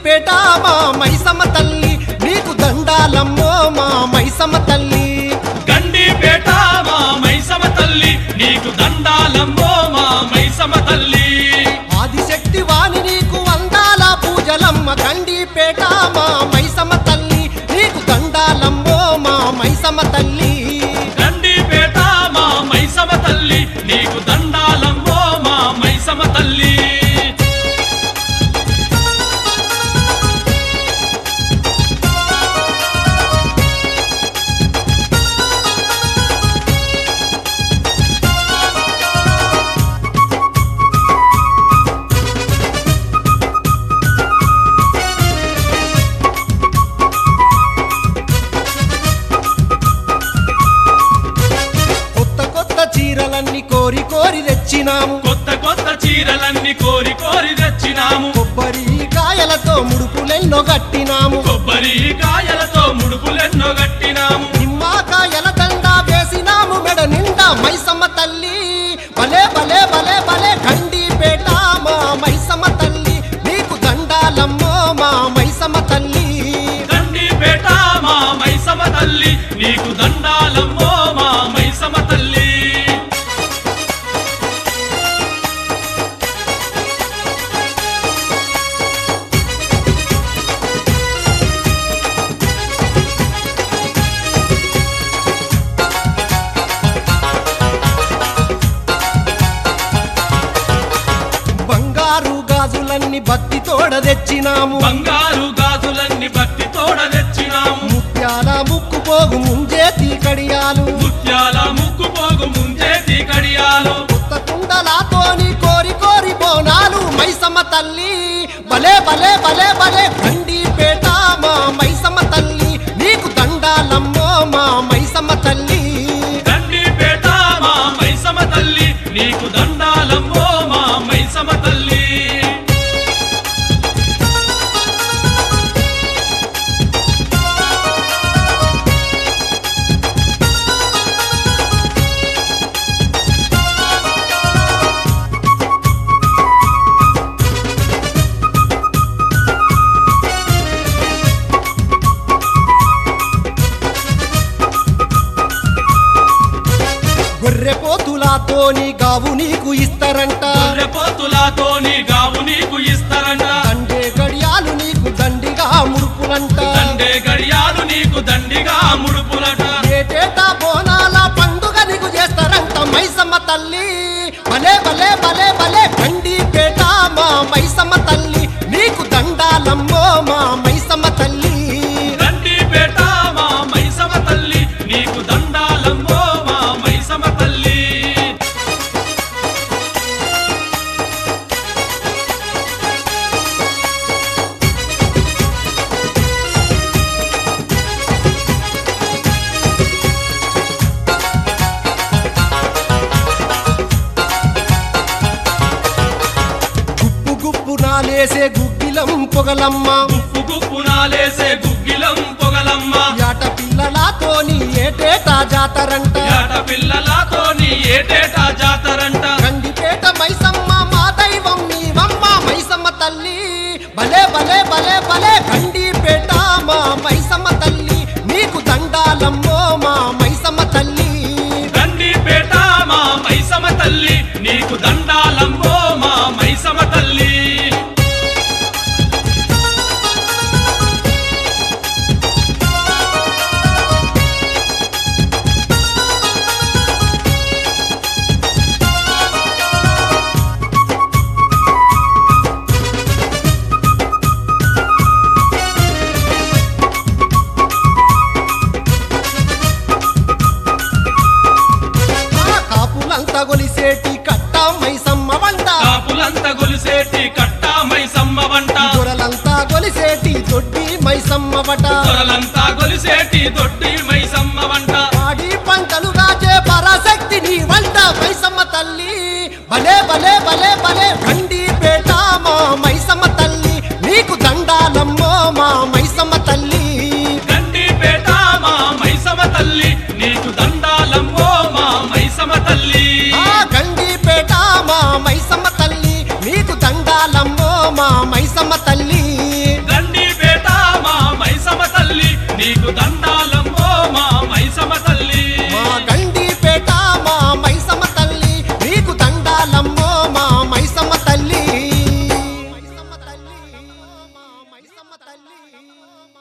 గండిపేట మా మైసమ్మ తల్లి నీకు దండాలమ్మో మా మైసమ్మ తల్లి గండిపేట మా మైసమ తల్లి నీకు దండాలమ్మో మా మైసమ తల్లి ఆదిశక్తి వాణి నీకు వందాల పూజలమ్మ గండిపేట మా మైసమ్మ తల్లి నీకు దండాలమ్మో మా మైసమ్మ తల్లి గండిపేట మా మైసమ తల్లి నీకు దండాలమ్మో మా మైసమ తల్లి కొత్త కొత్త చీరలన్నీ కోరి కోరి తెచ్చినాము కొత్త కొత్త చీరలన్నీ కోరి కోరి తెచ్చినాము కొబ్బరి కాయలతో ముడుపులెన్నో గట్టినాము కొబ్బరి కాయలతో ముడుపులెన్నో గట్టినాము నిమ్మకాయల దండ వేసినాము మెడ నిండా మైసమ్మ తల్లి భలే భలే భలే భలే గండిపేట మా మైసమ్మ తల్లి నీకు దండాలమ్మో మా మైసమ్మ తల్లి గండిపేట మా మైసమ తల్లి నీకు దండాలమ్మో మా మైసమ తల్లి బంగారు గాజులన్నీ భక్తి తోడ తెచ్చినాము బంగారు గాజులన్నీ భక్తి తోడ తెచ్చినాము ముత్యాల ముక్కు పోగు ముంజేతి కడియాలు ముత్యాల ముక్కు పోగు ముంజేతి కడియాలు కొత్త కుండలాతోని కోరి కోరి బోనాలు మైసమ్మ తల్లి భలే భలే భలే భలే గండిపేట మా మైసమ్మ తల్లి నీకు దండాలమ్మో మా మైసమ్మ తల్లి గండిపేట మా మైసమ తల్లి నీకు దండాలమ్మో మా మైసమ తల్లి గొర్రె పోతులాతోని గావు నీకు ఇస్తారంట గొర్రెపోతులతోని గావు నీకు ఇస్తారంట దండే గడియాలు నీకు దండిగా ముడుపులంట దండే గడియాలు నీకు దండిగా ముడుపులట ఏటేటా బోనాల పండుగ నీకు చేస్తారంట మైసమ్మ తల్లి భలే భలే భలే భలే గండిపేట మా మైసమ్మ తల్లి నీకు దండాలమ్మో మా మైసమ్మ తల్లి గండిపేట మా మైసమ తల్లి నీకు దండాలమ్మో మా మైసమ తల్లి గుప్పు గుప్పు నాలేసే గుగ్గిలం పొగలమ్మ గుప్పు గుప్పు నాలేసే గుగ్గిలం పొగలమ్మ యాట పిల్లలతోని ఏటేటా జాతరంట ఏట పిల్లలతోని ఏటేటా జాతరంట గండిపేట మైసమ్మ మా దైవం నీవమ్మ మైసమ్మ తల్లి భలే భలే భలే భలే గండిపేట మా మైసమ్మ తల్లి నీకు దండాలమ్మో మా మైసమ్మ తల్లి గండిపేట మా మైసమ తల్లి నీకు దండాలమ్మో మా మైసమ తల్లి ఆ కాపులంతా గొలిసేటి కట్ట మైసమ్మ వంట కాపులంతా గొలిసేటి కట్ట మైసమ్మ వంట దొరలంతా గొలిసేటి దొడ్డి మైసమ్మ వట దొరలంతా గొలిసేటి దొడ్డి మైసమ్మ వంట పాడి పంటలు కాచే పరాశక్తి నీ వంట మైసమ్మ తల్లి భలే భలే భలే